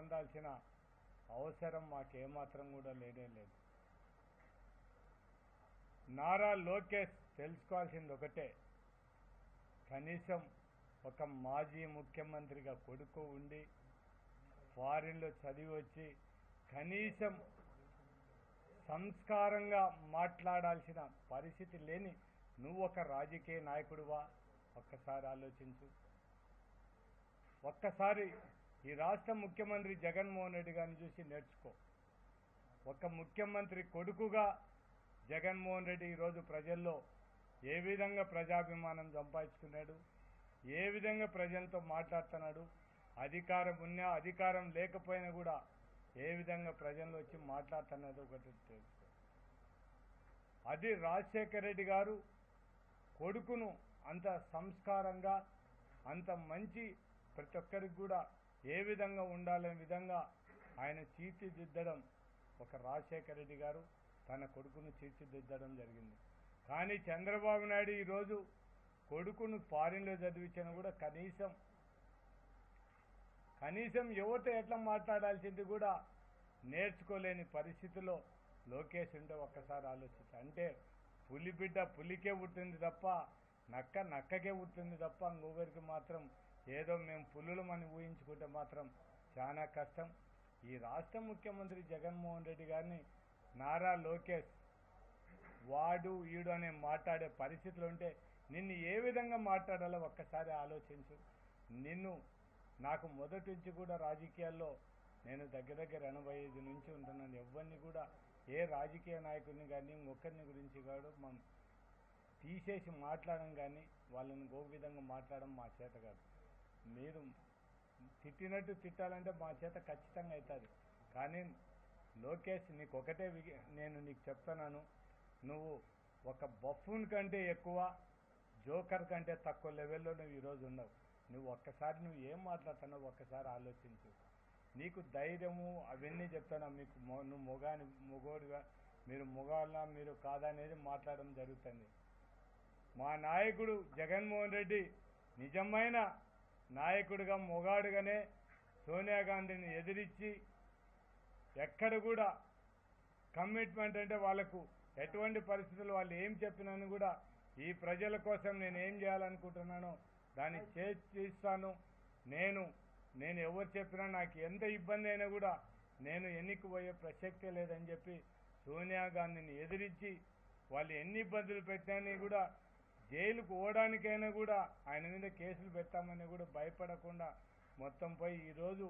పొందాల్సిన అవసరం మాకేమాత్రం కూడా లేనే లేదు నారా లోకేష్ తెలుసుకోవాల్సింది ఒకటే కనీసం ఒక మాజీ ముఖ్యమంత్రిగా కొడుకు ఉండి ఫారిన్లో చదివి వచ్చి కనీసం సంస్కారంగా మాట్లాడాల్సిన పరిస్థితి లేని నువ్వు ఒక రాజకీయ నాయకుడివా ఒక్కసారి ఆలోచించు ఒక్కసారి ఈ రాష్ట్ర ముఖ్యమంత్రి జగన్మోహన్ రెడ్డి గారిని చూసి నేర్చుకో ఒక ముఖ్యమంత్రి కొడుకుగా జగన్మోహన్ రెడ్డి ఈరోజు ప్రజల్లో ఏ విధంగా ప్రజాభిమానం సంపాదించుకున్నాడు ఏ విధంగా ప్రజలతో మాట్లాడుతున్నాడు అధికారం ఉన్నా అధికారం లేకపోయినా కూడా ఏ విధంగా ప్రజల్లో వచ్చి మాట్లాడుతున్నది ఒకటి తెలుసుకో అది రాజశేఖర రెడ్డి గారు కొడుకును అంత సంస్కారంగా అంత మంచి ప్రతి ఒక్కరికి కూడా ఏ విధంగా ఉండాలనే విధంగా ఆయన తీర్చిదిద్దడం ఒక రాజశేఖర రెడ్డి గారు తన కొడుకును తీర్చిదిద్దడం జరిగింది కానీ చంద్రబాబు నాయుడు ఈరోజు కొడుకును ఫారిన్లో చదివించిన కూడా కనీసం కనీసం యువత ఎట్లా మాట్లాడాల్సింది కూడా నేర్చుకోలేని పరిస్థితిలో లోకేష్ ఉంటే ఒక్కసారి ఆలోచించ అంటే పులి బిడ్డ పులికే పుట్టింది తప్ప నక్క నక్కకే పుట్టింది తప్ప ఇంకొకరికి మాత్రం ఏదో మేము పులులమని ఊహించుకుంటే మాత్రం చాలా కష్టం ఈ రాష్ట్ర ముఖ్యమంత్రి జగన్మోహన్ రెడ్డి గారిని నారా లోకేష్ వాడు ఈడు అనే మాట్లాడే పరిస్థితులు ఉంటే నిన్ను ఏ విధంగా మాట్లాడాలో ఒక్కసారి ఆలోచించు నిన్ను నాకు మొదటి నుంచి కూడా రాజకీయాల్లో నేను దగ్గర దగ్గర ఎనభై ఐదు నుంచి ఉంటున్నాను ఎవరిని కూడా ఏ రాజకీయ నాయకుడిని కానీ ఇంకొకరిని గురించి కాదు మనం తీసేసి మాట్లాడడం కానీ వాళ్ళని గో విధంగా మాట్లాడడం మా చేత కాదు మీరు తిట్టినట్టు తిట్టాలంటే మా చేత ఖచ్చితంగా అవుతుంది కానీ లోకేష్ నీకు ఒకటే విగి- నేను నీకు చెప్తున్నాను నువ్వు ఒక బఫూన్ కంటే ఎక్కువ జోకర్ కంటే తక్కువ లెవెల్లో నువ్వు ఈరోజు ఉన్నావు నువ్వు ఒక్కసారి నువ్వు ఏం మాట్లాడుతున్నావు ఒక్కసారి ఆలోచించు నీకు ధైర్యము అవన్నీ చెప్తాను మీకు మొ- నువ్వు మొగాని మొగోడుగా మీరు మొగాళ్ళ మీరు కాదనేది మాట్లాడడం జరుగుతుంది మా నాయకుడు జగన్మోహన్ రెడ్డి నిజమైన నాయకుడిగా మొగాడుగానే సోనియా గాంధీని ఎదిరించి ఎక్కడ కూడా కమిట్మెంట్ అంటే వాళ్ళకు ఎటువంటి పరిస్థితులు వాళ్ళు ఏం చెప్పినాను కూడా ఈ ప్రజల కోసం నేను ఏం చేయాలనుకుంటున్నానో దాన్ని చేస్తాను నేను నేను ఎవరు చెప్పినా నాకు ఎంత ఇబ్బంది అయినా కూడా నేను ఎన్నిక పోయే ప్రసక్తే లేదని చెప్పి సోనియా గాంధీని ఎదిరించి వాళ్ళు ఎన్ని ఇబ్బందులు పెట్టాని కూడా జైలుకు పోవడానికైనా కూడా ఆయన మీద కేసులు పెట్టామని కూడా భయపడకుండా మొత్తం పోయి ఈరోజు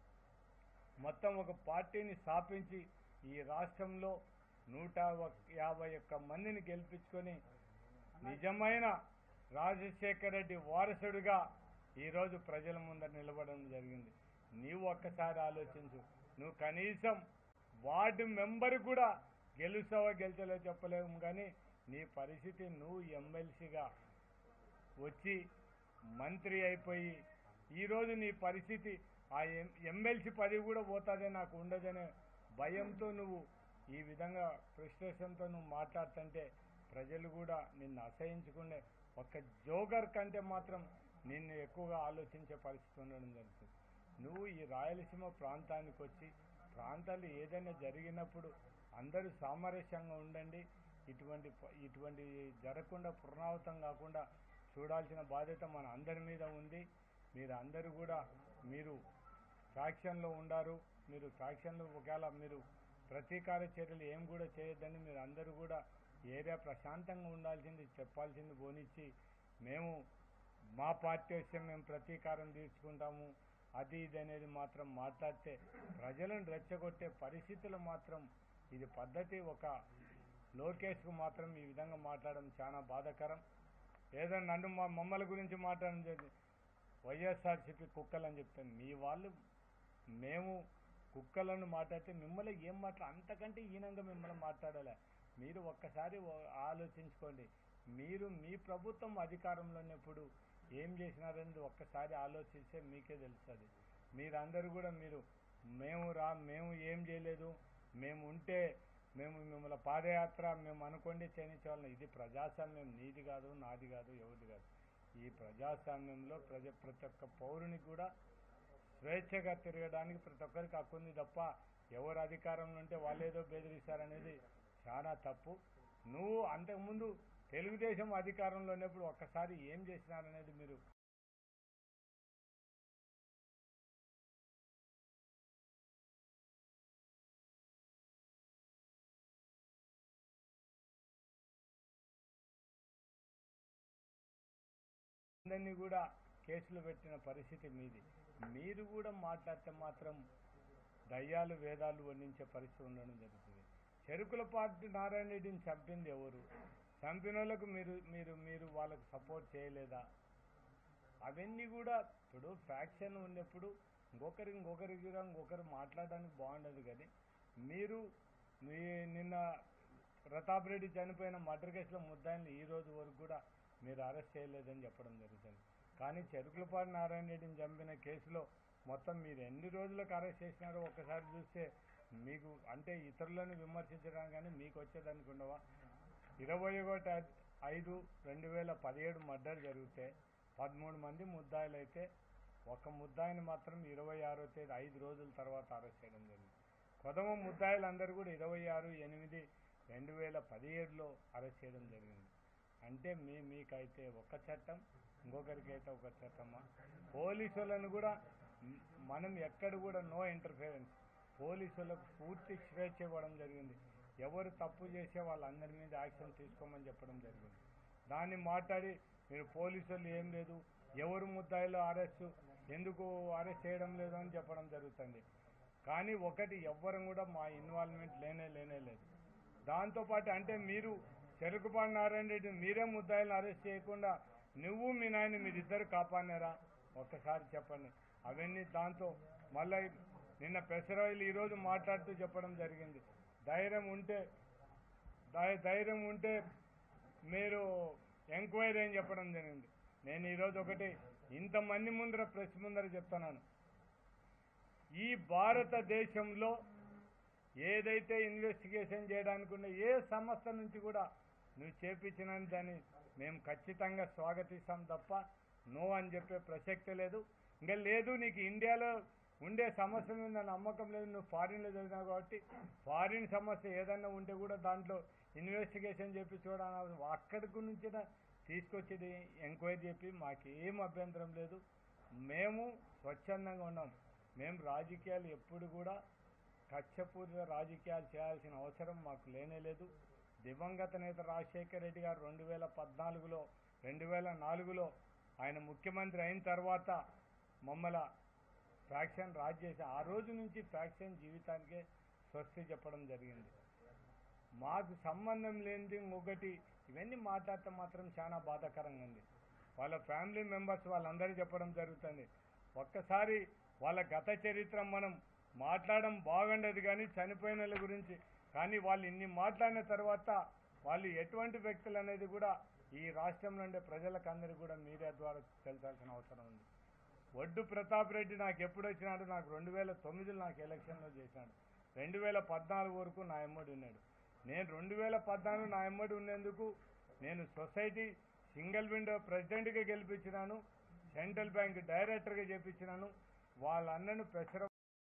మొత్తం ఒక పార్టీని స్థాపించి ఈ రాష్ట్రంలో నూట ఒక్- యాభై ఒక్క మందిని గెలిపించుకొని నిజమైన రాజశేఖర రెడ్డి వారసుడిగా ఈరోజు ప్రజల ముందర నిలబడడం జరిగింది నీవు ఒక్కసారి ఆలోచించు నువ్వు కనీసం వార్డు మెంబర్ కూడా గెలుస్తావో గెలిచలేదో చెప్పలేము కానీ నీ పరిస్థితి నువ్వు ఎమ్మెల్సీగా వచ్చి మంత్రి అయిపోయి ఈరోజు నీ పరిస్థితి ఆ ఎం ఎమ్మెల్సీ పదవి కూడా పోతుందే నాకు ఉండదనే భయంతో నువ్వు ఈ విధంగా ఫ్రస్ట్రేషన్తో నువ్వు మాట్లాడుతుంటే ప్రజలు కూడా నిన్ను అసహించుకునే ఒక్క జోగర్ కంటే మాత్రం నిన్ను ఎక్కువగా ఆలోచించే పరిస్థితి ఉండడం జరుగుతుంది నువ్వు ఈ రాయలసీమ ప్రాంతానికి వచ్చి ప్రాంతాలు ఏదైనా జరిగినప్పుడు అందరూ సామరస్యంగా ఉండండి ఇటువంటి ప- ఇటువంటి జరగకుండా పునరావృతం కాకుండా చూడాల్సిన బాధ్యత మన అందరి మీద ఉంది మీరు అందరూ కూడా మీరు ఫ్యాక్షన్లో ఉండారు మీరు ఫ్యాక్షన్లో ఒకవేళ మీరు ప్రతీకార చర్యలు ఏం కూడా చేయొద్దని మీరు అందరూ కూడా ఏరియా ప్రశాంతంగా ఉండాల్సింది చెప్పాల్సింది పోనిచ్చి మేము మా పార్టీ వస్తే మేము ప్రతీకారం తీర్చుకుంటాము అది ఇది అనేది మాత్రం మాట్లాడితే ప్రజలను రెచ్చగొట్టే పరిస్థితులు మాత్రం ఇది పద్ధతి ఒక లోకేష్కు మాత్రం ఈ విధంగా మాట్లాడడం చాలా బాధాకరం ఏదో నన్ను మా మమ్మల్ని గురించి మాట్లాడడం జరిగింది వైఎస్ఆర్సీపీ కుక్కలు అని చెప్తాను మీ వాళ్ళు మేము కుక్కలను మాట్లాడితే మిమ్మల్ని ఏం మాట్లా అంతకంటే ఈనంగా మిమ్మల్ని మాట్లాడాలి మీరు ఒక్కసారి ఓ- ఆలోచించుకోండి మీరు మీ ప్రభుత్వం అధికారంలో ఉన్నప్పుడు ఏం చేసినారనేది ఒక్కసారి ఆలోచిస్తే మీకే తెలుస్తుంది మీరందరూ కూడా మీరు మేము రా మేము ఏం చేయలేదు మేము ఉంటే మేము మిమ్మల్ని పాదయాత్ర మేము అనుకోండి చేయనిచ్చే వాళ్ళం ఇది ప్రజాస్వామ్యం నీది కాదు నాది కాదు ఎవరిది కాదు ఈ ప్రజాస్వామ్యంలో ప్రజ ప్రతి ఒక్క పౌరునికి కూడా స్వేచ్ఛగా తిరగడానికి ప్రతి ఒక్కరికి హక్కు ఉంది తప్ప ఎవరు అధికారంలో ఉంటే వాళ్ళేదో బెదిరిస్తారనేది చాలా తప్పు నువ్వు అంతకుముందు తెలుగుదేశం అధికారంలో ఉన్నప్పుడు ఒక్కసారి ఏం చేసినారనేది మీరు అందరినీ కూడా కేసులు పెట్టిన పరిస్థితి మీది మీరు కూడా మాట్లాడితే మాత్రం దయ్యాలు వేదాలు వర్ణించే పరిస్థితి ఉండడం జరుగుతుంది చెరుకుల పార్టీ నారాయణ రెడ్డిని చంపింది ఎవరు చంపిన వాళ్ళకు మీరు మీరు మీరు వాళ్ళకు సపోర్ట్ చేయలేదా అవన్నీ కూడా ఇప్పుడు ఫ్యాక్షన్ ఉన్నప్పుడు ఇంకొకరి ఇంకొకరి కూడా ఇంకొకరు మాట్లాడడానికి బాగుండదు కానీ మీరు మీ నిన్న ప్రతాప్ రెడ్డి చనిపోయిన మర్డర్ కేసులో ముద్దాయిని ఈ రోజు వరకు కూడా మీరు అరెస్ట్ చేయలేదని చెప్పడం జరుగుతుంది కానీ చెరుకులపాటి నారాయణ రెడ్డిని చంపిన కేసులో మొత్తం మీరు ఎన్ని రోజులకు అరెస్ట్ చేసినారో ఒక్కసారి చూస్తే మీకు అంటే ఇతరులను విమర్శించడానికి కానీ మీకు వచ్చేదానికి ఉండవా ఇరవై ఒకటి ఐదు రెండు వేల పదిహేడు మర్డర్ జరిగితే పదమూడు మంది ముద్దాయిలు అయితే ఒక ముద్దాయిని మాత్రం ఇరవై ఆరో తేదీ ఐదు రోజుల తర్వాత అరెస్ట్ చేయడం జరిగింది కొదమ ముద్దాయిలందరూ కూడా ఇరవై ఆరు ఎనిమిది రెండు వేల పదిహేడులో అరెస్ట్ చేయడం జరిగింది అంటే మీ మీకైతే ఒక చట్టం ఇంకొకరికైతే ఒక చట్టమా పోలీసులను కూడా మ్, మనం ఎక్కడ కూడా నో ఇంటర్ఫిరెన్స్ పోలీసులకు పూర్తి స్వేచ్ఛ ఇవ్వడం జరిగింది ఎవరు తప్పు చేసే వాళ్ళందరి మీద యాక్షన్ తీసుకోమని చెప్పడం జరిగింది దాన్ని మాట్లాడి మీరు పోలీసులు ఏం లేదు ఎవరు ముద్దాయిలో అరెస్ట్ ఎందుకు అరెస్ట్ చేయడం లేదు అని చెప్పడం జరుగుతుంది కానీ ఒకటి ఎవ్వరం కూడా మా ఇన్వాల్వ్మెంట్ లేనే లేనే లేదు దాంతోపాటు అంటే మీరు చెరుకుపాటి నారాయణ రెడ్డి మీరే ముద్దాయిలను అరెస్ట్ చేయకుండా నువ్వు మీ నాయన మీరిద్దరు కాపాడినారా ఒక్కసారి చెప్పండి అవన్నీ దాంతో మళ్ళీ నిన్న పెసరాయిలు ఈరోజు మాట్లాడుతూ చెప్పడం జరిగింది ధైర్యం ఉంటే ధై- ధైర్యం ఉంటే మీరు ఎంక్వైరీ అని చెప్పడం జరిగింది నేను ఈరోజు ఒకటి ఇంతమంది ముందర ప్రెస్ ముందర చెప్తున్నాను ఈ భారతదేశంలో ఏదైతే ఇన్వెస్టిగేషన్ చేయడానికి ఉన్న ఏ సంస్థ నుంచి కూడా నువ్వు చేపించిన దాన్ని మేము ఖచ్చితంగా స్వాగతిస్తాం తప్ప నో అని చెప్పే ప్రసక్తే లేదు ఇంకా లేదు నీకు ఇండియాలో ఉండే సమస్య మీద నమ్మకం లేదు నువ్వు ఫారిన్లో చదివినావు కాబట్టి ఫారిన్ సమస్య ఏదైనా ఉంటే కూడా దాంట్లో ఇన్వెస్టిగేషన్ చేపించుకోవడం అక్కడికి నుంచి తీసుకొచ్చేది ఎంక్వైరీ చెప్పి మాకేం అభ్యంతరం లేదు మేము స్వచ్ఛందంగా ఉన్నాం మేము రాజకీయాలు ఎప్పుడు కూడా కక్షపూరిత రాజకీయాలు చేయాల్సిన అవసరం మాకు లేనే లేదు దివంగత నేత రాజశేఖర రెడ్డి గారు రెండు వేల పద్నాలుగులో రెండు వేల నాలుగులో ఆయన ముఖ్యమంత్రి అయిన తర్వాత మమ్మల ఫ్యాక్షన్ రాజ్ చేసి ఆ రోజు నుంచి ఫ్యాక్షన్ జీవితానికే స్వస్తి చెప్పడం జరిగింది మాకు సంబంధం లేనిది ఒకటి ఇవన్నీ మాట్లాడితే మాత్రం చాలా బాధాకరంగా ఉంది వాళ్ళ ఫ్యామిలీ మెంబర్స్ వాళ్ళందరూ చెప్పడం జరుగుతుంది ఒక్కసారి వాళ్ళ గత చరిత్ర మనం మాట్లాడడం బాగుండదు కానీ చనిపోయిన వాళ్ళ గురించి కానీ వాళ్ళు ఇన్ని మాట్లాడిన తర్వాత వాళ్ళు ఎటువంటి వ్యక్తులు అనేది కూడా ఈ రాష్ట్రంలో ఉండే ప్రజలకు అందరికీ కూడా మీడియా ద్వారా తెలిసాల్సిన అవసరం ఉంది ఒడ్డు ప్రతాప్ రెడ్డి నాకు ఎప్పుడు వచ్చినాడు నాకు రెండు వేల తొమ్మిదిలో నాకు ఎలక్షన్లో చేశాడు రెండు వేల పద్నాలుగు వరకు నా ఎమ్మడి ఉన్నాడు నేను రెండు వేల పద్నాలుగు నా ఎమ్మడి ఉన్నందుకు నేను సొసైటీ సింగిల్ విండో ప్రెసిడెంట్గా గెలిపించినాను సెంట్రల్ బ్యాంక్ డైరెక్టర్గా చేపించినాను వాళ్ళ అన్నను పెసర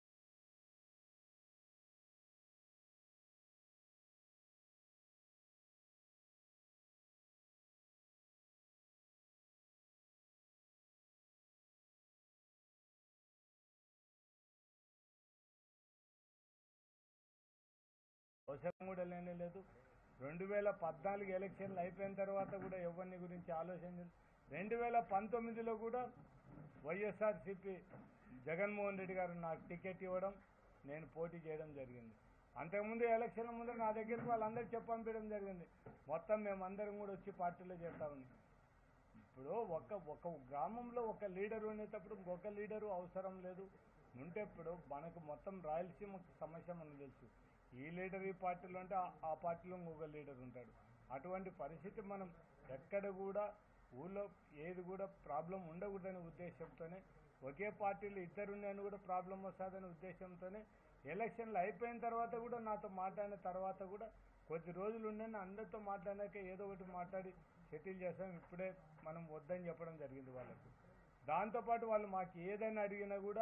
అవసరం కూడా లేనే లేదు రెండు వేల పద్నాలుగు ఎలక్షన్లు అయిపోయిన తర్వాత కూడా ఎవరిని గురించి ఆలోచన రెండు వేల పంతొమ్మిదిలో కూడా వైఎస్ఆర్సిపి జగన్మోహన్ రెడ్డి గారు నాకు టికెట్ ఇవ్వడం నేను పోటీ చేయడం జరిగింది అంతకుముందు ఎలక్షన్ల ముందు నా దగ్గరికి వాళ్ళందరూ చెప్పి పంపించడం జరిగింది మొత్తం మేమందరం కూడా వచ్చి పార్టీలో చేస్తా ఉన్నాం ఇప్పుడు ఒక ఒక గ్రామంలో ఒక లీడర్ ఉండేటప్పుడు ఇంకొక లీడరు అవసరం లేదు ఉంటే ఇప్పుడు మనకు మొత్తం రాయలసీమ సమస్య మనకు తెలుసు ఈ లీడర్ ఈ పార్టీలో ఉంటే ఆ- ఆ పార్టీలో ఇంకొక లీడర్ ఉంటాడు అటువంటి పరిస్థితి మనం ఎక్కడ కూడా ఊళ్ళో ఏది కూడా ప్రాబ్లం ఉండకూడదనే ఉద్దేశంతోనే ఒకే పార్టీలో ఇద్దరు ఉన్నాయని కూడా ప్రాబ్లం వస్తుందనే ఉద్దేశంతోనే ఎలక్షన్లు అయిపోయిన తర్వాత కూడా నాతో మాట్లాడిన తర్వాత కూడా కొద్ది రోజులు ఉండని అందరితో మాట్లాడినాక ఏదో ఒకటి మాట్లాడి సెటిల్ చేస్తాం ఇప్పుడే మనం వద్దని చెప్పడం జరిగింది వాళ్ళకు దాంతోపాటు వాళ్ళు మాకు ఏదైనా అడిగినా కూడా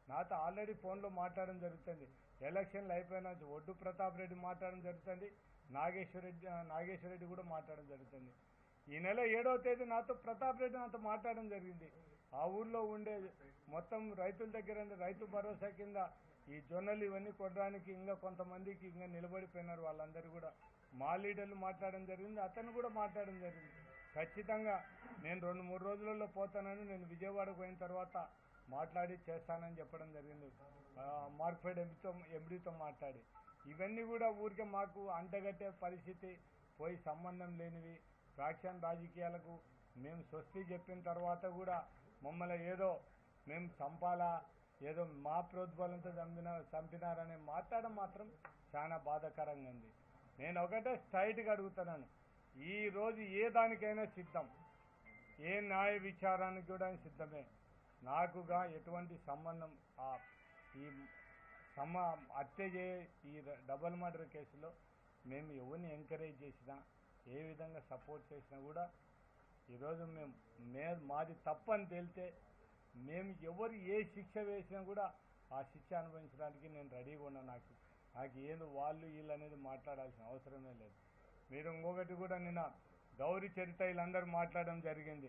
నాతో ఆల్రెడీ ఫోన్లో మాట్లాడడం జరుగుతుంది ఎలక్షన్లు అయిపోయిన ఒడ్డు ప్రతాప్ రెడ్డి మాట్లాడడం జరుగుతుంది నాగేశ్వర రెడ్డి నాగేశ్వర రెడ్డి కూడా మాట్లాడడం జరుగుతుంది ఈ నెల ఏడవ తేదీ నాతో ప్రతాప్ రెడ్డి నాతో మాట్లాడడం జరిగింది ఆ ఊర్లో ఉండే మొత్తం రైతుల దగ్గర ఉండే రైతు భరోసా కింద ఈ జొన్నలు ఇవన్నీ కొట్టడానికి ఇంకా కొంతమందికి ఇంకా నిలబడిపోయినారు వాళ్ళందరూ కూడా మా లీడర్లు మాట్లాడడం జరిగింది అతను కూడా మాట్లాడడం జరిగింది ఖచ్చితంగా నేను రెండు మూడు రోజులలో పోతానని నేను విజయవాడకు పోయిన తర్వాత మాట్లాడి చేస్తానని చెప్పడం జరిగింది ఆ, మార్క్ఫెడ్ ఎంపీతో ఎంపీతో మాట్లాడి ఇవన్నీ కూడా ఊరికే మాకు అంటగట్టే పరిస్థితి పోయి సంబంధం లేనివి ఫ్యాక్షన్ రాజకీయాలకు మేము స్వస్తి చెప్పిన తర్వాత కూడా మమ్మల్ని ఏదో మేము చంపాలా ఏదో మా ప్రోద్బలంతో చంపిన చంపినారని మాట్లాడడం మాత్రం చాలా బాధాకరంగా ఉంది నేను ఒకటే స్ట్రైట్గా అడుగుతున్నాను ఈ రోజు ఏ దానికైనా సిద్ధం ఏ న్యాయ విచారానికి కూడా సిద్ధమే నాకుగా ఎటువంటి సంబంధం ఆ ఈ సమ హత్య చే ఈ ర- డబల్ మర్డర్ కేసులో మేము ఎవరిని ఎంకరేజ్ చేసినా ఏ విధంగా సపోర్ట్ చేసినా కూడా ఈరోజు మేము మే మాది తప్పని తేలితే మేము ఎవరు ఏ శిక్ష వేసినా కూడా ఆ శిక్ష అనుభవించడానికి నేను రెడీగా ఉన్నాను నాకు నాకు ఏదో వాళ్ళు వీళ్ళు అనేది మాట్లాడాల్సిన అవసరమే లేదు మీరు ఇంకొకటి కూడా నిన్న గౌరీ చరిత వీళ్ళందరూ మాట్లాడడం జరిగింది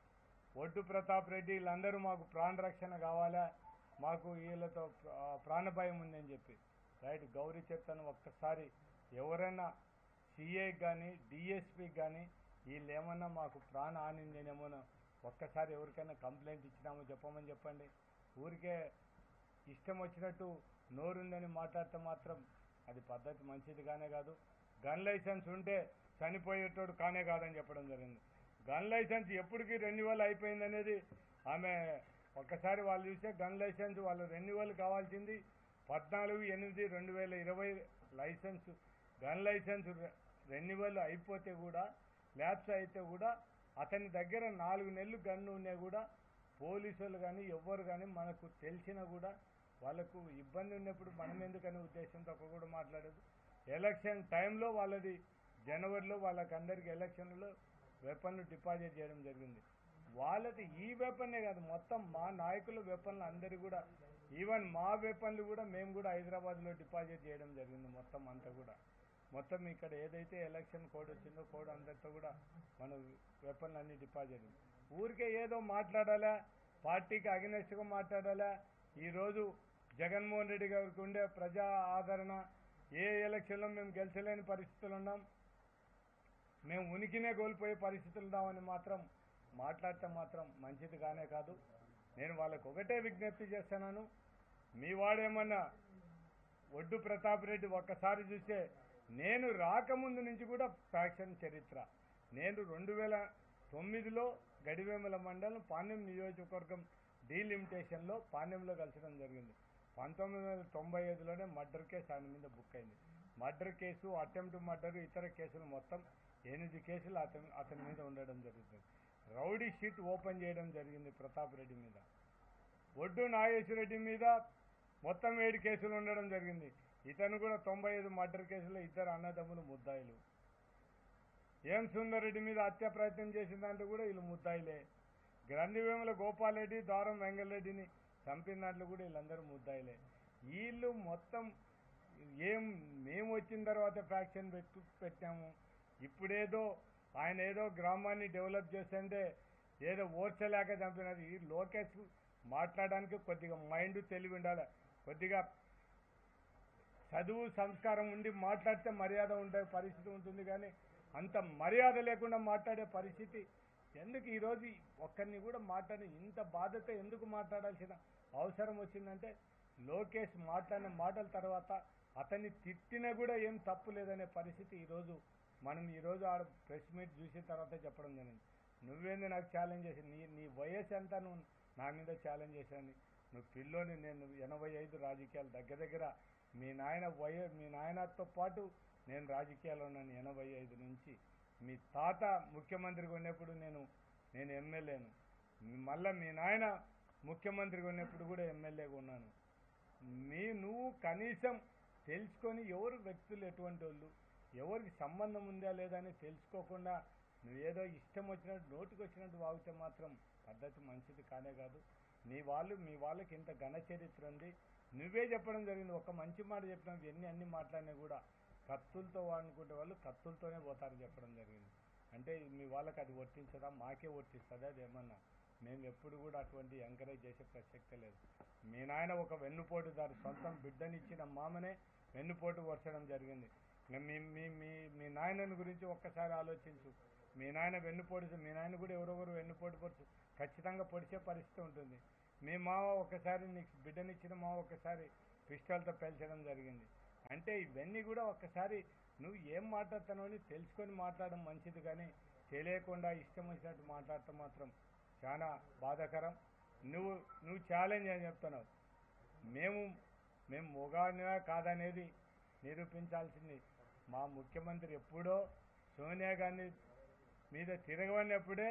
ఒడ్డు ప్రతాప్ రెడ్డి వీళ్ళందరూ మాకు ప్రాణ రక్షణ కావాలా మాకు వీళ్ళతో ఆ, ప్రాణభయం ఉందని చెప్పి రైట్ గౌరీ చరితను ఒక్కసారి ఎవరైనా సిఐకి కానీ డిఎస్పికి కానీ వీళ్ళు ఏమన్నా మాకు ప్రాణ హానిందేనేమో ఒక్కసారి ఎవరికైనా కంప్లైంట్ ఇచ్చినామో చెప్పమని చెప్పండి ఊరికే ఇష్టం వచ్చినట్టు నోరుందని మాట్లాడితే మాత్రం అది పద్ధతి మంచిది కానే కాదు గన్ లైసెన్స్ ఉంటే చనిపోయేటోడు కానే కాదని చెప్పడం జరిగింది గన్ లైసెన్స్ ఎప్పటికీ రెన్యువల్ అయిపోయింది అనేది ఆమె ఒక్కసారి వాళ్ళు చూస్తే గన్ లైసెన్స్ వాళ్ళు రెన్యువల్ కావాల్సింది పద్నాలుగు ఎనిమిది రెండు వేల ఇరవై లైసెన్స్ గన్ లైసెన్స్ రె- రెన్యువల్ అయిపోతే కూడా ల్యాబ్స్ అయితే కూడా అతని దగ్గర నాలుగు నెలలు గన్ను ఉన్నా కూడా పోలీసులు కానీ ఎవ్వరు కానీ మనకు తెలిసినా కూడా వాళ్ళకు ఇబ్బంది ఉన్నప్పుడు మనం ఎందుకనే ఉద్దేశంతో ఒక్క కూడా మాట్లాడదు ఎలక్షన్ టైంలో వాళ్ళది జనవరిలో వాళ్ళకందరికి ఎలక్షన్లలో వెపన్లు డిపాజిట్ చేయడం జరిగింది వాళ్ళది ఈ వెపన్నే కాదు మొత్తం మా నాయకుల వెపన్లు అందరి కూడా ఈవెన్ మా వెపన్లు కూడా మేము కూడా హైదరాబాద్లో డిపాజిట్ చేయడం జరిగింది మొత్తం అంతా కూడా మొత్తం ఇక్కడ ఏదైతే ఎలక్షన్ కోడ్ వచ్చిందో కోడ్ అందరితో కూడా మన వెపన్లు అన్ని డిపాజిట్ ఊరికే ఏదో మాట్లాడాలా పార్టీకి అగనెస్ట్గా మాట్లాడాలా ఈరోజు జగన్మోహన్ రెడ్డి గారికి ఉండే ప్రజా ఆదరణ ఏ ఎలక్షన్లో మేము గెలిచలేని పరిస్థితులు ఉన్నాం మేము ఉనికినే కోల్పోయే పరిస్థితులు ఉన్నామని మాత్రం మాట్లాడితే మాత్రం మంచిది కానే కాదు నేను వాళ్ళకు ఒకటే విజ్ఞప్తి చేస్తున్నాను మీ వాడేమన్నా ఒడ్డు ప్రతాప్ రెడ్డి ఒక్కసారి చూస్తే నేను రాకముందు నుంచి కూడా ఫ్యాక్షన్ చరిత్ర నేను రెండు వేల తొమ్మిదిలో గడివేముల మండలం పాణ్యం నియోజకవర్గం డీలిమిటేషన్లో పాణ్యంలో కలిసడం జరిగింది పంతొమ్మిది వందల తొంభై ఐదులోనే మర్డర్ కేసు ఆయన మీద బుక్ అయింది మర్డర్ కేసు అటెంప్ట్ మర్డర్ ఇతర కేసులు మొత్తం ఎనిమిది కేసులు అతని అతని మీద ఉండడం జరుగుతుంది రౌడీ షీట్ ఓపెన్ చేయడం జరిగింది ప్రతాప్ రెడ్డి మీద ఒడ్డు నాగేశ్వరరెడ్డి మీద మొత్తం ఏడు కేసులు ఉండడం జరిగింది ఇతను కూడా తొంభై ఐదు మర్డర్ కేసులో ఇద్దరు అన్నదమ్ములు ముద్దాయిలు ఏం సుందర్ రెడ్డి మీద హత్య ప్రయత్నం చేసిన దాంట్లో కూడా వీళ్ళు ముద్దాయిలే గ్రంథివేముల గోపాల్ రెడ్డి దారం వెంగళరెడ్డిని చంపిన దాంట్లో కూడా వీళ్ళందరూ ముద్దాయిలే వీళ్ళు మొత్తం ఏం మేము వచ్చిన తర్వాత ఫ్యాక్షన్ పెట్టు పెట్టాము ఇప్పుడేదో ఆయన ఏదో గ్రామాన్ని డెవలప్ చేస్తుంటే ఏదో ఓర్చలేక చంపినది ఈ లోకేష్ మాట్లాడడానికి కొద్దిగా మైండ్ తెలివి ఉండాలి కొద్దిగా చదువు సంస్కారం ఉండి మాట్లాడితే మర్యాద ఉండే పరిస్థితి ఉంటుంది కానీ అంత మర్యాద లేకుండా మాట్లాడే పరిస్థితి ఎందుకు ఈరోజు ఒక్కరిని కూడా మాట్లాడి ఇంత బాధతో ఎందుకు మాట్లాడాల్సిన అవసరం వచ్చిందంటే లోకేష్ మాట్లాడిన మాటల తర్వాత అతన్ని తిట్టినా కూడా ఏం తప్పు లేదనే పరిస్థితి ఈరోజు మనం ఈరోజు ఆడ ప్రెస్ మీట్ చూసిన తర్వాత చెప్పడం జరిగింది నువ్వేంది నాకు ఛాలెంజ్ చేసి నీ నీ వయసు ఎంత నువ్వు నా మీద ఛాలెంజ్ చేశాను నువ్వు పిల్లోని నేను ఎనభై ఐదు రాజకీయాలు దగ్గర దగ్గర మీ నాయన వయ మీ నాయనతో పాటు నేను రాజకీయాల్లో ఉన్నాను ఎనభై ఐదు నుంచి మీ తాత ముఖ్యమంత్రిగా ఉన్నప్పుడు నేను నేను ఎమ్మెల్యేను మళ్ళీ మీ నాయన ముఖ్యమంత్రిగా ఉన్నప్పుడు కూడా ఎమ్మెల్యేగా ఉన్నాను మీ నువ్వు కనీసం తెలుసుకొని ఎవరు వ్యక్తులు ఎటువంటి వాళ్ళు ఎవరికి సంబంధం ఉందా లేదా అని తెలుసుకోకుండా నువ్వేదో ఇష్టం వచ్చినట్టు నోటికి వచ్చినట్టు వాగితే మాత్రం పద్ధతి మంచిది కానే కాదు నీ వాళ్ళు మీ వాళ్ళకి ఇంత ఘన చరిత్ర ఉంది నువ్వే చెప్పడం జరిగింది ఒక మంచి మాట చెప్పినావు ఎన్ని అన్ని మాట్లాడినా కూడా కత్తులతో వాడుకుంటే వాళ్ళు కత్తులతోనే పోతారు చెప్పడం జరిగింది అంటే మీ వాళ్ళకి అది వర్తించదా మాకే వర్తిస్తుందా అదేమన్నా మేము ఎప్పుడు కూడా అటువంటి ఎంకరేజ్ చేసే ప్రసక్తే లేదు మీ నాయన ఒక వెన్నుపోటుదారు సొంతం బిడ్డనిచ్చిన మామనే వెన్నుపోటు వర్చడం జరిగింది ఇంకా మీ మీ మీ మీ నాయనని గురించి ఒక్కసారి ఆలోచించు మీ నాయన వెన్నుపోటు మీ నాయన కూడా ఎవరెవరు వెన్నుపోటు పొడుచు ఖచ్చితంగా పొడిచే పరిస్థితి ఉంటుంది మీ మావ ఒకసారి నీకు బిడ్డనిచ్చిన మావ ఒకసారి పిస్టల్తో పేల్చడం జరిగింది అంటే ఇవన్నీ కూడా ఒక్కసారి నువ్వు ఏం మాట్లాడుతున్నావు అని తెలుసుకొని మాట్లాడడం మంచిది కానీ తెలియకుండా ఇష్టం వచ్చినట్టు మాట్లాడటం మాత్రం చాలా బాధాకరం నువ్వు నువ్వు ఛాలెంజ్ అని చెప్తున్నావు మేము మేము మొగాడినా కాదనేది నిరూపించాల్సింది మా ముఖ్యమంత్రి ఎప్పుడో సోనియా గాంధీ మీద తిరగవన్నప్పుడే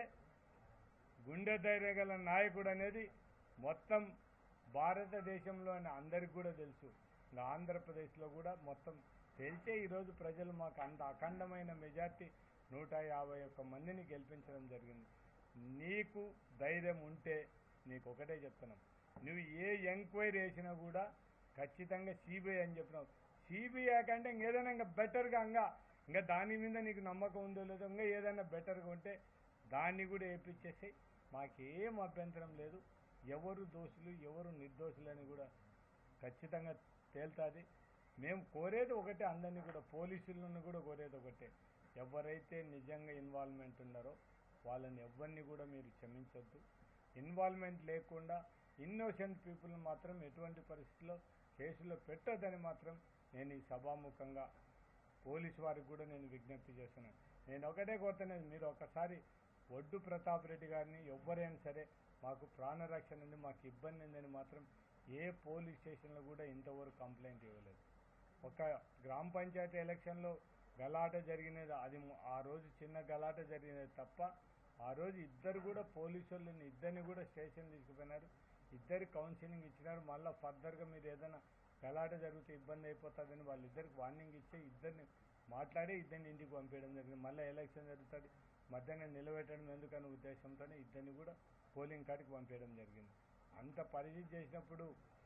గుండె ధైర్యం గల నాయకుడు అనేది మొత్తం భారతదేశంలోని అందరికి కూడా తెలుసు ఇంకా ఆంధ్రప్రదేశ్లో కూడా మొత్తం తెలిసే ఈరోజు ప్రజలు మాకు అంత అఖండమైన మెజార్టీ నూట యాభై ఒక్క మందిని గెలిపించడం జరిగింది నీకు ధైర్యం ఉంటే నీకు ఒకటే చెప్తున్నాం నువ్వు ఏ ఎంక్వైరీ వేసినా కూడా ఖచ్చితంగా సిబిఐ అని చెప్పినావు సిబిఐ కంటే ఇంకేదైనా ఇంకా బెటర్గా ఇంకా ఇంకా దాని మీద నీకు నమ్మకం ఉందో లేదో ఇంకా ఏదైనా బెటర్గా ఉంటే దాన్ని కూడా వేయించేసి మాకేం అభ్యంతరం లేదు ఎవరు దోషులు ఎవరు నిర్దోషులని కూడా ఖచ్చితంగా తేల్తాది మేము కోరేది ఒకటే అందరినీ కూడా పోలీసులను కూడా కోరేది ఒకటే ఎవరైతే నిజంగా ఇన్వాల్వ్మెంట్ ఉన్నారో వాళ్ళని ఎవరిని కూడా మీరు క్షమించొద్దు ఇన్వాల్వ్మెంట్ లేకుండా ఇన్నోసెంట్ పీపుల్ మాత్రం ఎటువంటి పరిస్థితుల్లో కేసులో పెట్టొద్దని మాత్రం నేను ఈ సభాముఖంగా పోలీసు వారికి కూడా నేను విజ్ఞప్తి చేస్తున్నాను నేను ఒకటే కోరుతున్నాను మీరు ఒకసారి ఒడ్డు ప్రతాప్ రెడ్డి గారిని ఎవరైనా సరే మాకు ప్రాణరక్షణ ఉంది మాకు ఇబ్బంది ఉందని మాత్రం ఏ పోలీస్ స్టేషన్లో కూడా ఇంతవరకు కంప్లైంట్ ఇవ్వలేదు ఒక గ్రామ పంచాయతీ ఎలక్షన్లో గలాట జరిగినది అది ము- ఆ రోజు చిన్న గలాట జరిగినది తప్ప ఆ రోజు ఇద్దరు కూడా పోలీసు వాళ్ళని ఇద్దరిని కూడా స్టేషన్ తీసుకుపోయినారు ఇద్దరు కౌన్సిలింగ్ ఇచ్చినారు మళ్ళీ ఫర్దర్గా మీరు ఏదైనా గలాట జరిగితే ఇబ్బంది అయిపోతుందని వాళ్ళిద్దరికి వార్నింగ్ ఇచ్చి ఇద్దరిని మాట్లాడి ఇద్దరిని ఇంటికి పంపించడం జరిగింది మళ్ళీ ఎలక్షన్ జరుగుతుంది మధ్యాహ్నం నిలబెట్టడం ఎందుకనే ఉద్దేశంతోనే ఇద్దరిని కూడా పోలింగ్ కాడికి పంపించడం జరిగింది అంత పరిస్థితి చేసినప్పుడు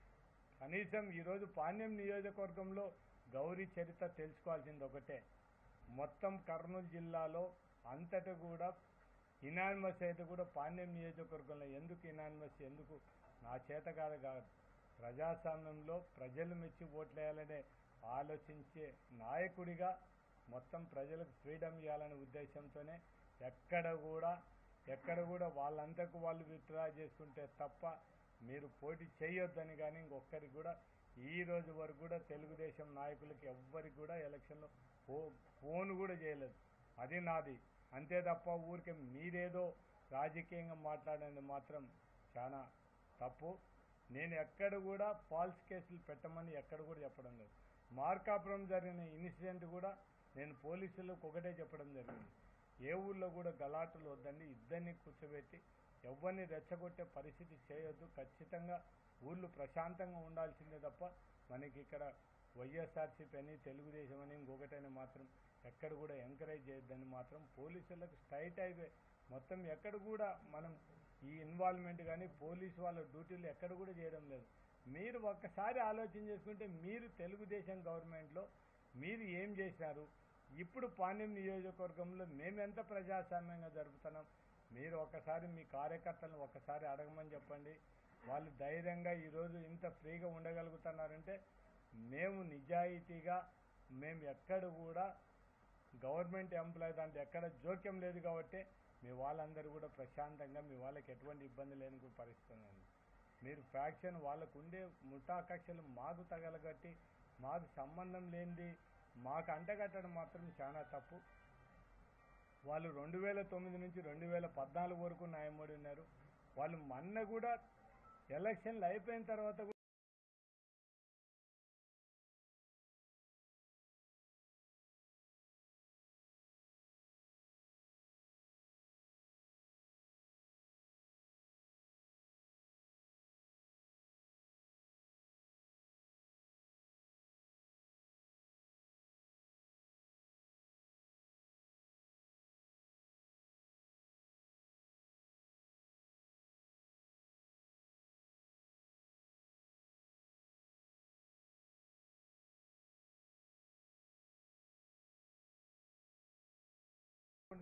కనీసం ఈరోజు పాణ్యం నియోజకవర్గంలో గౌరీ చరిత్ర తెలుసుకోవాల్సింది ఒకటే మొత్తం కర్నూలు జిల్లాలో అంతటా కూడా ఇనానిమస్ అయితే కూడా పాణ్యం నియోజకవర్గంలో ఎందుకు ఇనానిమస్ ఎందుకు నా చేత కాదు కాదు ప్రజాస్వామ్యంలో ప్రజలు మెచ్చి ఓట్లేయాలనే ఆలోచించే నాయకుడిగా మొత్తం ప్రజలకు ఫ్రీడమ్ ఇవ్వాలనే ఉద్దేశంతోనే ఎక్కడ కూడా ఎక్కడ కూడా వాళ్ళంతకు వాళ్ళు విత్డ్రా చేసుకుంటే తప్ప మీరు పోటీ చేయొద్దని కానీ ఇంకొకరికి కూడా ఈ రోజు వరకు కూడా తెలుగుదేశం నాయకులకి ఎవ్వరికి కూడా ఎలక్షన్లో ఫో ఫోన్ కూడా చేయలేదు అది నాది అంతే తప్ప ఊరికే మీరేదో రాజకీయంగా మాట్లాడేది మాత్రం చాలా తప్పు నేను ఎక్కడ కూడా ఫాల్స్ కేసులు పెట్టమని ఎక్కడ కూడా చెప్పడం లేదు మార్కాపురం జరిగిన ఇన్సిడెంట్ కూడా నేను పోలీసులకు ఒకటే చెప్పడం జరిగింది ఏ ఊళ్ళో కూడా గలాటలు వద్దండి ఇద్దరిని కూర్చోబెట్టి ఎవరిని రెచ్చగొట్టే పరిస్థితి చేయొద్దు ఖచ్చితంగా ఊళ్ళు ప్రశాంతంగా ఉండాల్సిందే తప్ప మనకి ఇక్కడ వైఎస్ఆర్సీపీ అని తెలుగుదేశం అని ఇంకొకటని మాత్రం ఎక్కడ కూడా ఎంకరేజ్ చేయొద్దని మాత్రం పోలీసులకు స్ట్రైట్ అయిపోయి మొత్తం ఎక్కడ కూడా మనం ఈ ఇన్వాల్వ్మెంట్ కానీ పోలీసు వాళ్ళ డ్యూటీలు ఎక్కడ కూడా చేయడం లేదు మీరు ఒక్కసారి ఆలోచన చేసుకుంటే మీరు తెలుగుదేశం గవర్నమెంట్లో మీరు ఏం చేశారు ఇప్పుడు పాణ్యం నియోజకవర్గంలో మేము ఎంత ప్రజాస్వామ్యంగా జరుపుతున్నాం మీరు ఒకసారి మీ కార్యకర్తలను ఒకసారి అడగమని చెప్పండి వాళ్ళు ధైర్యంగా ఈరోజు ఇంత ఫ్రీగా ఉండగలుగుతున్నారంటే మేము నిజాయితీగా మేము ఎక్కడ కూడా గవర్నమెంట్ ఎంప్లాయీ దాంట్లో ఎక్కడ జోక్యం లేదు కాబట్టి మీ వాళ్ళందరూ కూడా ప్రశాంతంగా మీ వాళ్ళకి ఎటువంటి ఇబ్బంది లేని కూడా పరిస్థితి ఉందండి మీరు ఫ్యాక్షన్ వాళ్ళకు ఉండే ముఠా కక్షలు మాకు తగలగట్టి మాకు సంబంధం లేనిది మాకు అంటగట్టడం మాత్రం చాలా తప్పు వాళ్ళు రెండు వేల తొమ్మిది నుంచి రెండు వేల పద్నాలుగు వరకు న్యాయమూడి ఉన్నారు వాళ్ళు మొన్న కూడా ఎలక్షన్లు అయిపోయిన తర్వాత కూడా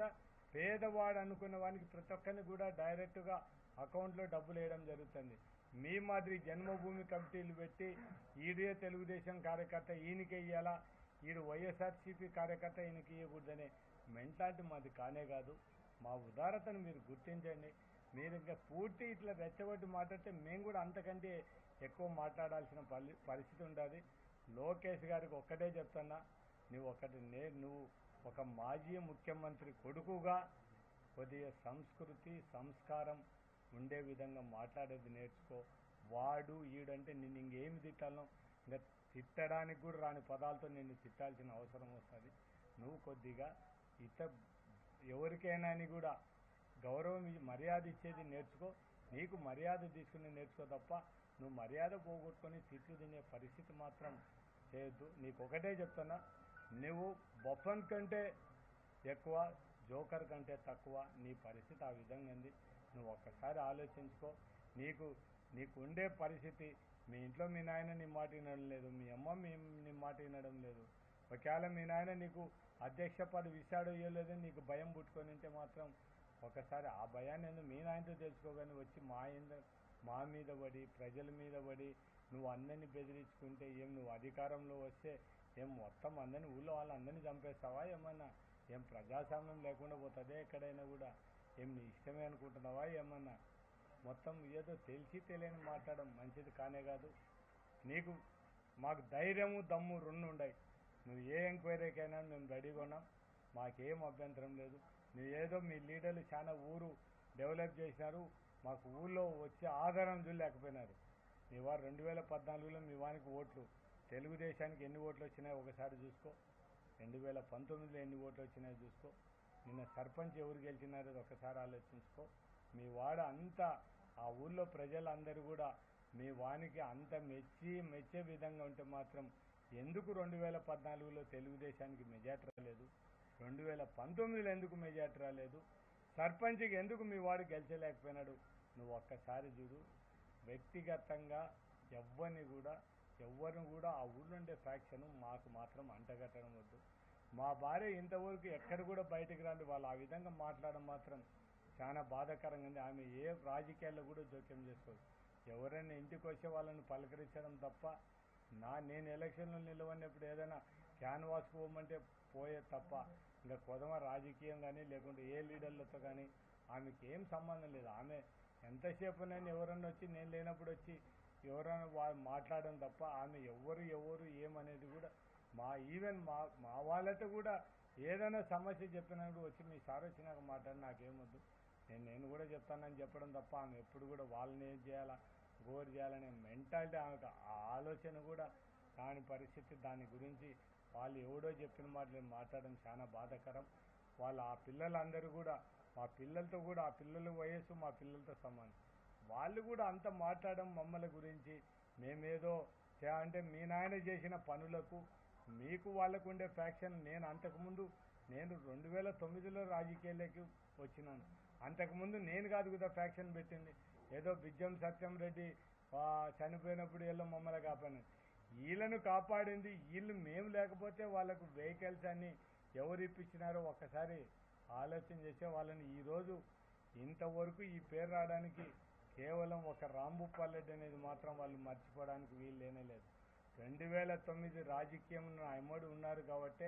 కూడా పేదవాడు అనుకున్న వానికి ప్రతి ఒక్కరిని కూడా డైరెక్ట్గా అకౌంట్లో డబ్బులు వేయడం జరుగుతుంది మీ మాదిరి జన్మభూమి కమిటీలు పెట్టి ఈడే తెలుగుదేశం కార్యకర్త ఈయనకే ఇయ్యాలా ఈడు వైఎస్ఆర్సీపీ కార్యకర్త ఈయనకి ఇవ్వకూడదనే మెంటాలిటీ మాది కానే కాదు మా ఉదారతను మీరు గుర్తించండి మీరు ఇంకా పూర్తి ఇట్లా రెచ్చగొట్టి మాట్లాడితే మేము కూడా అంతకంటే ఎక్కువ మాట్లాడాల్సిన పరి పరిస్థితి ఉండాలి లోకేష్ గారికి ఒక్కటే చెప్తున్నా నువ్వు ఒకటి నే నువ్వు ఒక మాజీ ముఖ్యమంత్రి కొడుకుగా కొద్దిగా సంస్కృతి సంస్కారం ఉండే విధంగా మాట్లాడేది నేర్చుకో వాడు ఈడంటే నిన్ను ఇంకేమి తిట్టాలను ఇంకా తిట్టడానికి కూడా రాని పదాలతో నిన్ను తిట్టాల్సిన అవసరం వస్తుంది నువ్వు కొద్దిగా ఇత ఎవరికైనా అని కూడా గౌరవం ఇ- మర్యాద ఇచ్చేది నేర్చుకో నీకు మర్యాద తీసుకుని నేర్చుకో తప్ప నువ్వు మర్యాద పోగొట్టుకొని తిట్లు తినే పరిస్థితి మాత్రం చేయొద్దు నీకు ఒకటే చెప్తున్నా నువ్వు బొఫన్ కంటే ఎక్కువ జోకర్ కంటే తక్కువ నీ పరిస్థితి ఆ విధంగా ఉంది నువ్వు ఒక్కసారి ఆలోచించుకో నీకు నీకు ఉండే పరిస్థితి మీ ఇంట్లో మీ నాయన నీ మాట వినడం లేదు మీ అమ్మ మీ నీ మాట వినడం లేదు ఒకవేళ మీ నాయన నీకు అధ్యక్ష పదవి ఇస్తాడో ఇవ్వలేదో నీకు భయం పుట్టుకొని ఉంటే మాత్రం ఒకసారి ఆ భయాన్ని ఎందుకు మీ నాయనతో తెలుసుకోగానే వచ్చి మా ఇంద మా మీద పడి ప్రజల మీద పడి నువ్వు అందరినీ బెదిరించుకుంటే ఏం నువ్వు అధికారంలో వస్తే ఏం మొత్తం అందరినీ ఊళ్ళో వాళ్ళందరినీ చంపేస్తావా ఏమన్నా ఏం ప్రజాస్వామ్యం లేకుండా పోతుందే ఎక్కడైనా కూడా ఏం నీ ఇష్టమే అనుకుంటున్నావా ఏమన్నా మొత్తం ఏదో తెలిసి తెలియని మాట్లాడడం మంచిది కానే కాదు నీకు మాకు ధైర్యము దమ్ము రెండు ఉన్నాయి నువ్వు ఏ ఎంక్వైరీకైనా మేము రెడీగా ఉన్నాం మాకేం అభ్యంతరం లేదు నువ్వు ఏదో మీ లీడర్లు చాలా ఊరు డెవలప్ చేసినారు మాకు ఊళ్ళో వచ్చే ఆధారం చూడలేకపోయినారు మీ వారు రెండు వేల పద్నాలుగులో మీ వానికి ఓట్లు తెలుగుదేశానికి ఎన్ని ఓట్లు వచ్చినాయో ఒకసారి చూసుకో రెండు వేల పంతొమ్మిదిలో ఎన్ని ఓట్లు వచ్చినాయో చూసుకో నిన్న సర్పంచ్ ఎవరు గెలిచినారో ఒకసారి ఆలోచించుకో మీ వాడ అంత ఆ ఊళ్ళో ప్రజలందరూ కూడా మీ వానికి అంత మెచ్చి మెచ్చే విధంగా ఉంటే మాత్రం ఎందుకు రెండు వేల పద్నాలుగులో తెలుగుదేశానికి మెజార్టీ రాలేదు రెండు వేల పంతొమ్మిదిలో ఎందుకు మెజార్టీ రాలేదు సర్పంచ్కి ఎందుకు మీ వాడు గెలిచలేకపోయినాడు నువ్వు ఒక్కసారి చూడు వ్యక్తిగతంగా ఎవ్వరిని కూడా ఎవ్వరిని కూడా ఆ ఊళ్ళో ఉండే ఫ్యాక్షన్ మాకు మాత్రం అంటగట్టడం వద్దు మా భార్య ఇంతవరకు ఎక్కడ కూడా బయటకు రాండి వాళ్ళు ఆ విధంగా మాట్లాడడం మాత్రం చాలా బాధాకరంగా ఉంది ఆమె ఏ రాజకీయాల్లో కూడా జోక్యం చేసుకోదు ఎవరైనా ఇంటికి వచ్చే వాళ్ళని పలకరించడం తప్ప నా నేను ఎలక్షన్లో నిలవన్నప్పుడు ఏదైనా క్యాన్వాస్కి పోమంటే పోయే తప్ప ఇంకా కొదమ రాజకీయం కానీ లేకుంటే ఏ లీడర్లతో కానీ ఆమెకి ఏం సంబంధం లేదు ఆమె ఎంతసేపు నేను ఎవరన్నా వచ్చి నేను లేనప్పుడు వచ్చి ఎవరైనా వాళ్ళు మాట్లాడడం తప్ప ఆమె ఎవరు ఎవరు ఏమనేది కూడా మా ఈవెన్ మా మా వాళ్ళతో కూడా ఏదైనా సమస్య చెప్పినప్పుడు వచ్చి మీ సార్ వచ్చినాక మాట్లాడి నాకేమొద్దు నేను నేను కూడా చెప్తానని చెప్పడం తప్ప ఆమె ఎప్పుడు కూడా వాళ్ళని ఏం చేయాలా గోరు చేయాలనే మెంటాలిటీ ఆమెకు ఆ ఆలోచన కూడా దాని పరిస్థితి దాని గురించి వాళ్ళు ఎవడో చెప్పిన మాటలు మాట్లాడడం చాలా బాధాకరం వాళ్ళు ఆ పిల్లలందరూ కూడా మా పిల్లలతో కూడా ఆ పిల్లల వయస్సు మా పిల్లలతో సమానం వాళ్ళు కూడా అంత మాట్లాడడం మమ్మల్ని గురించి మేమేదో చే- అంటే మీ నాయన చేసిన పనులకు మీకు వాళ్ళకు ఉండే ఫ్యాక్షన్ నేను అంతకుముందు నేను రెండు వేల తొమ్మిదిలో రాజకీయాల్లోకి వచ్చినాను అంతకుముందు నేను కాదు కదా ఫ్యాక్షన్ పెట్టింది ఏదో బిజ్జం సత్యం రెడ్డి ఆ, చనిపోయినప్పుడు వీళ్ళు మమ్మల్ని కాపాడి వీళ్ళను కాపాడింది వీళ్ళు మేము లేకపోతే వాళ్ళకు వెహికల్స్ అన్ని ఎవరు ఇప్పించినారో ఒక్కసారి ఆలోచన చేసే వాళ్ళని ఈరోజు ఇంతవరకు ఈ పేరు రావడానికి కేవలం ఒక రాంభూపాలెడ్డి అనేది మాత్రం వాళ్ళు మర్చిపోవడానికి వీలు లేనే లేదు రెండు వేల తొమ్మిది రాజకీయంలో అమ్మడు ఉన్నారు కాబట్టే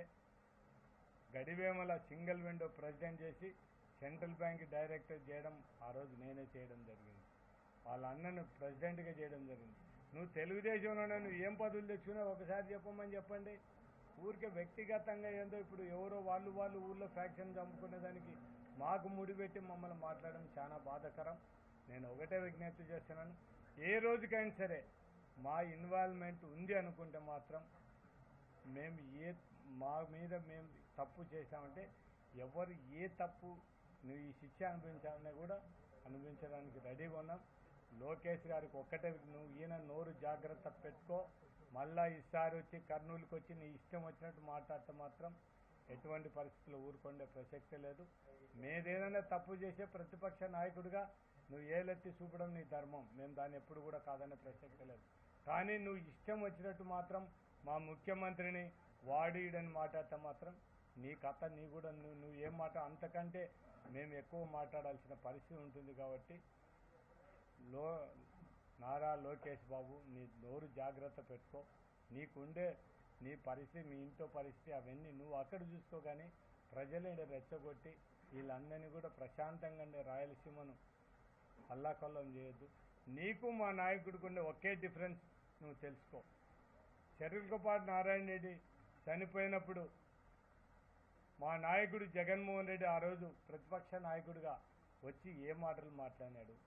గడివేమల సింగిల్ విండో ప్రెసిడెంట్ చేసి సెంట్రల్ బ్యాంక్ డైరెక్టర్ చేయడం ఆ రోజు నేనే చేయడం జరిగింది వాళ్ళ అన్నను ప్రెసిడెంట్గా చేయడం జరిగింది నువ్వు తెలుగుదేశంలో నువ్వు ఏం పదవులు తెచ్చుకున్నావు ఒకసారి చెప్పమని చెప్పండి ఊరికే వ్యక్తిగతంగా ఏందో ఇప్పుడు ఎవరో వాళ్ళు వాళ్ళు ఊళ్ళో ఫ్యాక్షన్ చంపుకునే దానికి మాకు ముడిపెట్టి మమ్మల్ని మాట్లాడడం చాలా బాధాకరం నేను ఒకటే విజ్ఞప్తి చేస్తున్నాను ఏ రోజుకైనా సరే మా ఇన్వాల్వ్మెంట్ ఉంది అనుకుంటే మాత్రం మేము ఏ మా మీద మేము తప్పు చేశామంటే ఎవరు ఏ తప్పు నువ్వు ఈ శిక్ష అనుభవించాలన్నా కూడా అనుభవించడానికి రెడీగా ఉన్నాం లోకేష్ గారికి ఒక్కటే నువ్వు ఈయన నోరు జాగ్రత్త పెట్టుకో మళ్ళా ఈసారి వచ్చి కర్నూలుకి వచ్చి నీ ఇష్టం వచ్చినట్టు మాట్లాడితే మాత్రం ఎటువంటి పరిస్థితుల్లో ఊరుకుండే ప్రసక్తే లేదు మేదేదైనా తప్పు చేసే ప్రతిపక్ష నాయకుడిగా నువ్వు ఏలెత్తి చూపడం నీ ధర్మం మేము దాన్ని ఎప్పుడు కూడా కాదనే ప్రసక్తే లేదు కానీ నువ్వు ఇష్టం వచ్చినట్టు మాత్రం మా ముఖ్యమంత్రిని వాడీడని మాట్లాడితే మాత్రం నీ కథ నీ కూడా నువ్వు నువ్వు ఏం మాట అంతకంటే మేము ఎక్కువ మాట్లాడాల్సిన పరిస్థితి ఉంటుంది కాబట్టి లో నారా లోకేష్ బాబు నీ నోరు జాగ్రత్త పెట్టుకో నీకుండే నీ పరిస్థితి మీ ఇంట్లో పరిస్థితి అవన్నీ నువ్వు అక్కడ చూసుకో కానీ ప్రజలని రెచ్చగొట్టి వీళ్ళందరినీ కూడా ప్రశాంతంగా ఉండే రాయలసీమను అల్లాకొల్లం చేయొద్దు నీకు మా నాయకుడికి ఉండే ఒకే డిఫరెన్స్ నువ్వు తెలుసుకో చెరుకులపాటి నారాయణ రెడ్డి చనిపోయినప్పుడు మా నాయకుడు జగన్మోహన్ రెడ్డి ఆ రోజు ప్రతిపక్ష నాయకుడిగా వచ్చి ఏ మాటలు మాట్లాడినాడు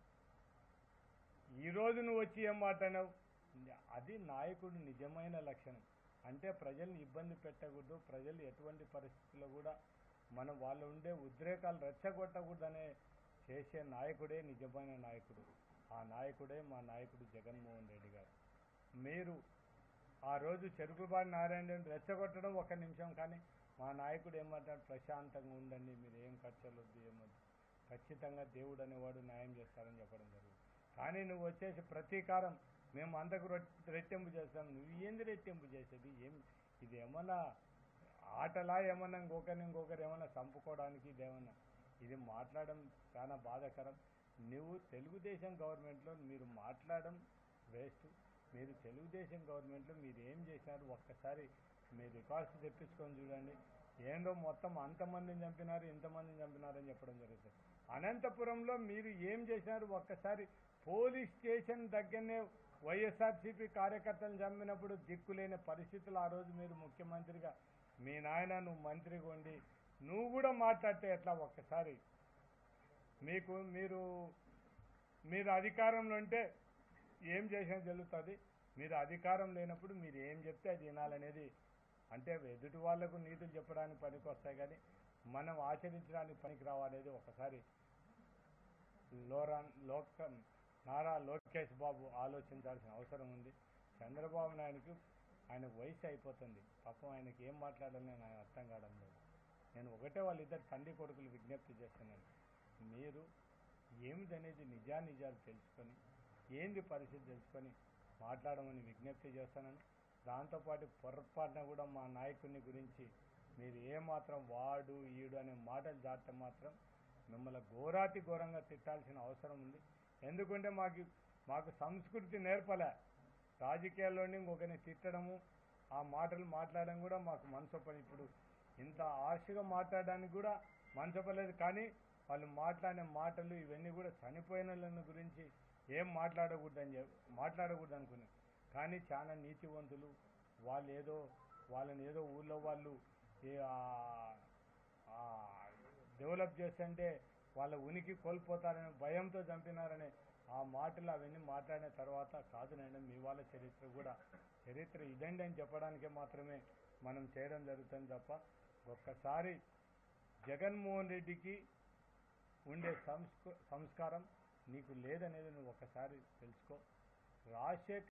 ఈరోజు నువ్వు వచ్చి ఏం మాట్లాడినావు అది నాయకుడు నిజమైన లక్షణం అంటే ప్రజల్ని ఇబ్బంది పెట్టకూడదు ప్రజలు ఎటువంటి పరిస్థితుల్లో కూడా మనం వాళ్ళు ఉండే ఉద్రేకాలు రెచ్చగొట్టకూడదనే చేసే నాయకుడే నిజమైన నాయకుడు ఆ నాయకుడే మా నాయకుడు జగన్మోహన్ రెడ్డి గారు మీరు ఆ రోజు చెరుకుబాడి నారాయణ రెడ్డిని రెచ్చగొట్టడం ఒక నిమిషం కానీ మా నాయకుడు ఏమంటాడు ప్రశాంతంగా ఉండండి మీరు ఏం ఖర్చులు వద్దు ఏమొద్దు ఖచ్చితంగా దేవుడు అనేవాడు న్యాయం చేస్తారని చెప్పడం జరిగింది కానీ నువ్వు వచ్చేసి ప్రతీకారం మేము అంతకు రొ- రెట్టింపు చేస్తాం నువ్వు ఏంది రెట్టింపు చేసేది ఏం ఇది ఏమన్నా ఆటలా ఏమన్నా ఇంకొకరిని ఇంకొకరు ఏమన్నా చంపుకోవడానికి ఇదేమన్నా ఇది మాట్లాడడం చాలా బాధాకరం నువ్వు తెలుగుదేశం గవర్నమెంట్లో మీరు మాట్లాడడం వేస్ట్ మీరు తెలుగుదేశం గవర్నమెంట్లో మీరు ఏం చేశారు ఒక్కసారి మీ రికార్డ్స్ తెప్పించుకొని చూడండి ఏందో మొత్తం అంతమందిని చంపినారు ఇంతమందిని చంపినారని చెప్పడం జరుగుతుంది అనంతపురంలో మీరు ఏం చేశారు ఒక్కసారి పోలీస్ స్టేషన్ దగ్గరనే వైఎస్ఆర్సీపీ కార్యకర్తలను చంపినప్పుడు దిక్కులేని పరిస్థితులు ఆ రోజు మీరు ముఖ్యమంత్రిగా మీ నాయన నువ్వు మంత్రిగా ఉండి నువ్వు కూడా మాట్లాడితే ఎట్లా ఒక్కసారి మీకు మీరు మీరు అధికారంలో ఉంటే ఏం చేసినా జరుగుతుంది మీరు అధికారం లేనప్పుడు మీరు ఏం చెప్తే అది వినాలనేది అంటే ఎదుటి వాళ్లకు నీతులు చెప్పడానికి పనికి వస్తాయి కానీ మనం ఆచరించడానికి పనికి రావనేది ఒకసారి లోరా లోక నారా లోకేష్ బాబు ఆలోచించాల్సిన అవసరం ఉంది చంద్రబాబు నాయుడుకి ఆయన వయసు అయిపోతుంది పాపం ఆయనకి ఏం మాట్లాడాలని నాకు అర్థం కావడం లేదు నేను ఒకటే వాళ్ళిద్దరు తండ్రి కొడుకులు విజ్ఞప్తి చేస్తున్నాను మీరు ఏమిటనేది నిజానిజాలు తెలుసుకొని ఏంది పరిస్థితి తెలుసుకొని మాట్లాడమని విజ్ఞప్తి చేస్తున్నాను దాంతోపాటు పొరపాటున కూడా మా నాయకుడిని గురించి మీరు ఏమాత్రం వాడు ఈడు అనే మాటలు దాటితే మాత్రం మిమ్మల్ని ఘోరాతి ఘోరంగా తిట్టాల్సిన అవసరం ఉంది ఎందుకంటే మాకు మాకు సంస్కృతి నేర్పలే రాజకీయాల్లోని ఇంకొకరిని తిట్టడము ఆ మాటలు మాట్లాడడం కూడా మాకు మనసు పని ఇప్పుడు ఇంత ఆశగా మాట్లాడడానికి కూడా మనసు పడలేదు కానీ వాళ్ళు మాట్లాడిన మాటలు ఇవన్నీ కూడా చనిపోయిన వాళ్ళని గురించి ఏం మాట్లాడకూడదని చెప్పి మాట్లాడకూడదు అనుకున్నాను కానీ చాలా నీతివంతులు వాళ్ళు ఏదో వాళ్ళని ఏదో ఊళ్ళో వాళ్ళు ఏ ఆ- ఆ డెవలప్ చేస్తుంటే వాళ్ళ ఉనికి కోల్పోతారనే భయంతో చంపినారనే ఆ మాటలు అవన్నీ మాట్లాడిన తర్వాత కాదు నాయన మీ వాళ్ళ చరిత్ర కూడా చరిత్ర ఇదండి అని చెప్పడానికే మాత్రమే మనం చేయడం జరుగుతుంది తప్ప ఒక్కసారి జగన్మోహన్ రెడ్డికి ఉండే సంస్క సంస్కారం నీకు లేదనేది నువ్వు ఒక్కసారి తెలుసుకో రాజశేఖర్